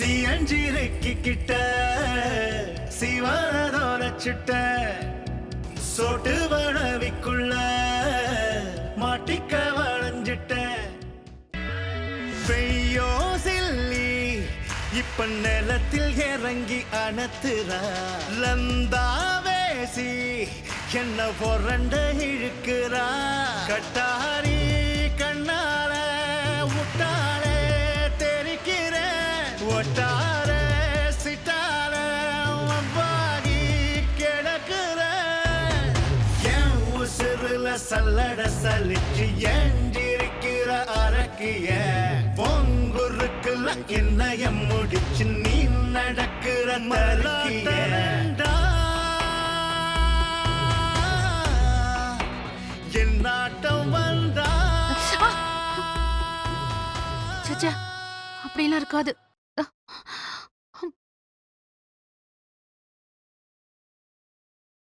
சியஞ்சிருக்கிட்ட சிவனதோட சிட்ட சொட்டு வளவிக்குள்ள மாட்டிக்க வளைஞ்சிட்ட பெய்யோ சில்லி இப்ப நிலத்தில் இறங்கி அணத்துறா லந்தாவேசி என்ன பொறண்ட இழுக்கிறா கட்டாரி கண்ணால முட்டால தெரிக்கிற ஒட்டார சிட்டால வவ்வாகி கிடக்குற என் உசுருல சல்லட சலிச்சு ஏஞ்சிருக்கிற அரக்கிய பொங்குருக்குல என்னைய முடிச்சு நீ நடக்கிற மரக்கிய என் நாட்டம் வந்தா சச்சா அப்படிலாம் இருக்காது அ,